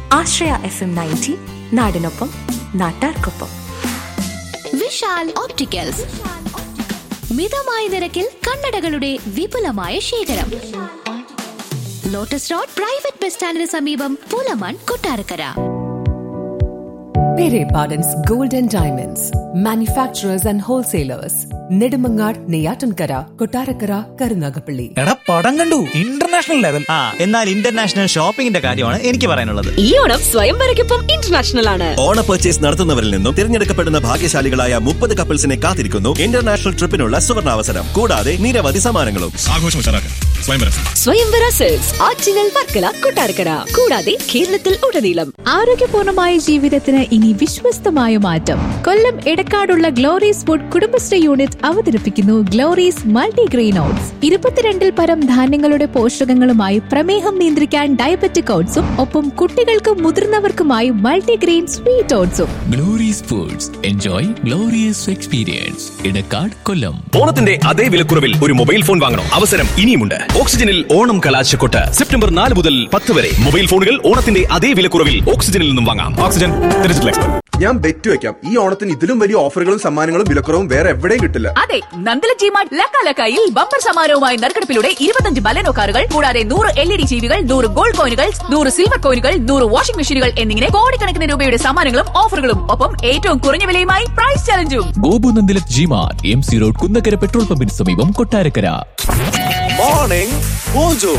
ആശ്രയ FM ninety നയൻറ്റി നാടിനൊപ്പം നാട്ടാർക്കൊപ്പം വിശാൽ ഓപ്റ്റിക്കൽസ് മിതമായ നിരക്കിൽ കണ്ണടകളുടെ വിപുലമായ ശേഖരം ലോട്ടസ് റോഡ് പ്രൈവറ്റ് ബസ് സ്റ്റാൻഡിന് സമീപം Pulamon Kottarakkara Pere Pardon's Gold and Diamonds, manufacturers and wholesalers, Nedimangar, Neyatankara, Kotarakara, Karunagapalli. എടാ പടം കണ്ടു ഇന്റർനാഷണൽ ലെവൽ ആ എന്നാൽ ഇന്റർനാഷണൽ ഷോപ്പിംഗിന്റെ കാര്യമാണ് എനിക്ക് പറയാനുള്ളത് ഈ ഓണം സ്വയംവരയ്ക്കൊപ്പം ഇന്റർനാഷണൽ ആണ് ഓണ പർച്ചേസ് നടത്തുന്നവരിൽ നിന്നും തിരഞ്ഞെടുക്കപ്പെടുന്ന ഭാഗ്യശാലികളായ മുപ്പത് കപ്പിൾസിനെ കാത്തിരിക്കുന്നു ഇന്റർനാഷണൽ ട്രിപ്പിനുള്ള സുവർണാവസരം കൂടാതെ നിരവധി സമ്മാനങ്ങളും ആഘോഷം ഉഷാറാക്കാൻ സ്വയംവരം സ്വയംവര സെൽസ് ആറ്റിങ്ങൽ വർക്കല കൊട്ടാരക്കര കൂടാതെ കേരളത്തിൽ ഉടനീളം ആരോഗ്യപൂർണമായ ജീവിതത്തിന് ഇനി വിശ്വസ്തമായ മാറ്റം കൊല്ലം എടക്കാടുള്ള ഗ്ലോറീസ് ഫുഡ് കുടുംബശ്രീ യൂണിറ്റ് അവതരിപ്പിക്കുന്നു ഗ്ലോറീസ് മൾട്ടിഗ്രെയിൻ ഓട്സ് ഇരുപത്തിരണ്ടിൽ പരം ധാന്യങ്ങളുടെ പോഷകങ്ങളുമായി പ്രമേഹം നിയന്ത്രിക്കാൻ ഡയബറ്റിക് ഓട്സും ഒപ്പം കുട്ടികൾക്കും മുതിർന്നവർക്കുമായി മൾട്ടിഗ്രെയിൻ സ്വീറ്റ് ഓട്സും glorious foods enjoy glorious experience Edakkad Kollam ഓണത്തിന്റെ അതേ വിലക്കുറവിൽ ഒരു മൊബൈൽ ഫോൺ വാങ്ങണം അവസരം ഇനിയുമുണ്ട് ഓക്സിജനിൽ ഓണം കലാശക്കൊട്ട് സെപ്റ്റംബർ നാല് മുതൽ പത്ത് വരെ മൊബൈൽ ഫോണുകൾ ഓണത്തിന്റെ അതേ വിലക്കുറവിൽ ഓക്സിജനിൽ നിന്നും വാങ്ങാം ഓക്സിജൻ ഡിജിറ്റൽ എക്സ്പെർട്ട് ഞാൻ ബെറ്റ് വെക്കാം ഈ ഓണത്തിന് ഇതിലും വലിയ ഓഫറുകളും സമ്മാനങ്ങളും വിലക്കുറവും വേറെ എവിടെയും കിട്ടില്ല അതെ നന്ദല ജിമാർട്ട് ലക്കാലക്കായിൽ ബമ്പർ സമാരവുമായി നറുക്കെടുപ്പിലൂടെ ഇരുപത്തഞ്ച് ബലനോ കാറുകൾ കൂടാതെ നൂറ് എൽ ഇ ഡി ജീവികൾ നൂറ് ഗോൾഡ് കോയിനുകൾ നൂറ് സിൽവർ കോയിനുകൾ നൂറ് വാഷിംഗ് മെഷീനുകൾ എന്നിങ്ങനെ കോടിക്കണക്കിന് രൂപയുടെ സമ്മാനങ്ങളും ഓഫറുകളും ഒപ്പം ഏറ്റവും കുറഞ്ഞ വിലയുമായി പ്രൈസ് ചലഞ്ചും Gopu Nandilath G Mart M C road Kunnakkara petrol പമ്പിന് സമീപം Kottarakkara morning Mojo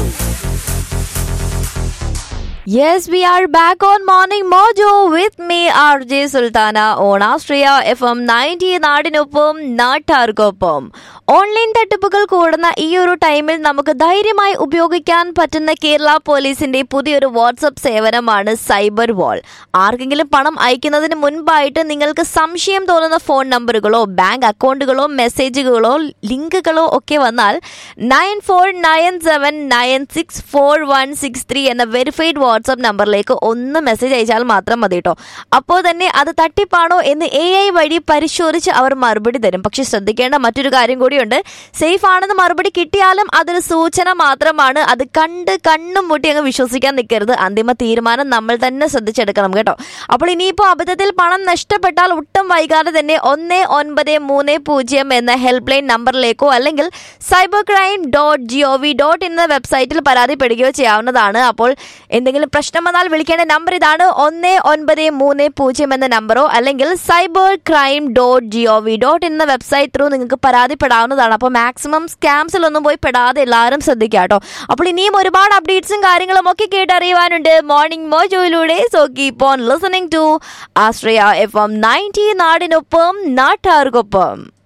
Yes, we are back on Morning Mojo with me, RJ Sultana, on Austria FM 90 നാടിനൊപ്പം നാട്ടാർക്കൊപ്പം ഓൺലൈൻ തട്ടിപ്പുകൾ കൂടുന്ന ഈ ഒരു ടൈമിൽ നമുക്ക് ധൈര്യമായി ഉപയോഗിക്കാൻ പറ്റുന്ന കേരള പോലീസിന്റെ പുതിയൊരു വാട്സപ്പ് സേവനമാണ് സൈബർ വാൾ ആർക്കെങ്കിലും പണം അയക്കുന്നതിന് മുൻപായിട്ട് നിങ്ങൾക്ക് സംശയം തോന്നുന്ന ഫോൺ നമ്പറുകളോ ബാങ്ക് അക്കൗണ്ടുകളോ മെസ്സേജുകളോ ലിങ്കുകളോ ഒക്കെ വന്നാൽ nine four nine seven nine six four one six three എന്ന വെരിഫൈഡ് വാട്സപ്പ് നമ്പറിലേക്ക് ഒന്ന് മെസ്സേജ് അയച്ചാൽ മാത്രം മതി കേട്ടോ അപ്പോൾ തന്നെ അത് തട്ടിപ്പാണോ എന്ന് എ ഐ വഴി പരിശോധിച്ച് അവർ മറുപടി തരും പക്ഷെ ശ്രദ്ധിക്കേണ്ട മറ്റൊരു കാര്യം കൂടിയുണ്ട് സേഫ് ആണെന്ന് മറുപടി കിട്ടിയാലും അതൊരു സൂചന മാത്രമാണ് അത് കണ്ട് കണ്ണും മുട്ടി അങ്ങ് വിശ്വസിക്കാൻ നിൽക്കരുത് അന്തിമ തീരുമാനം നമ്മൾ തന്നെ ശ്രദ്ധിച്ചെടുക്കണം കേട്ടോ അപ്പോൾ ഇനിയിപ്പോൾ അബദ്ധത്തിൽ പണം നഷ്ടപ്പെട്ടാൽ ഒട്ടും വൈകാതെ തന്നെ ഒന്ന് ഒൻപത് മൂന്ന് പൂജ്യം എന്ന ഹെൽപ്പ് ലൈൻ നമ്പറിലേക്കോ അല്ലെങ്കിൽ cyber crime dot G O V dot എന്ന വെബ്സൈറ്റിൽ പരാതിപ്പെടുകയോ ചെയ്യാവുന്നതാണ് അപ്പോൾ എന്തെങ്കിലും പ്രശ്നം വന്നാൽ വിളിക്കേണ്ട നമ്പർ ഇതാണ് ഒന്ന് ഒൻപത് മൂന്ന് പൂജ്യം എന്ന നമ്പറോ അല്ലെങ്കിൽ cyber crime dot G O V dot എന്ന വെബ്സൈറ്റ് ത്രൂ നിങ്ങൾക്ക് പരാതിപ്പെടാവുന്നതാണ് അപ്പോൾ മാക്സിമം സ്കാംസിലൊന്നും പോയി പെടാതെ എല്ലാവരും ശ്രദ്ധിക്കുക കേട്ടോ അപ്പോൾ ഇനിയും ഒരുപാട് അപ്ഡേറ്റ്സും കാര്യങ്ങളും ഒക്കെ കേട്ടറിയുവാനുണ്ട് മോർണിംഗ് മോജോയിലൂടെ so keep on listening to Ashraya FM ninety നയൻറ്റി നാടിനൊപ്പം നാട്ടാർക്കൊപ്പം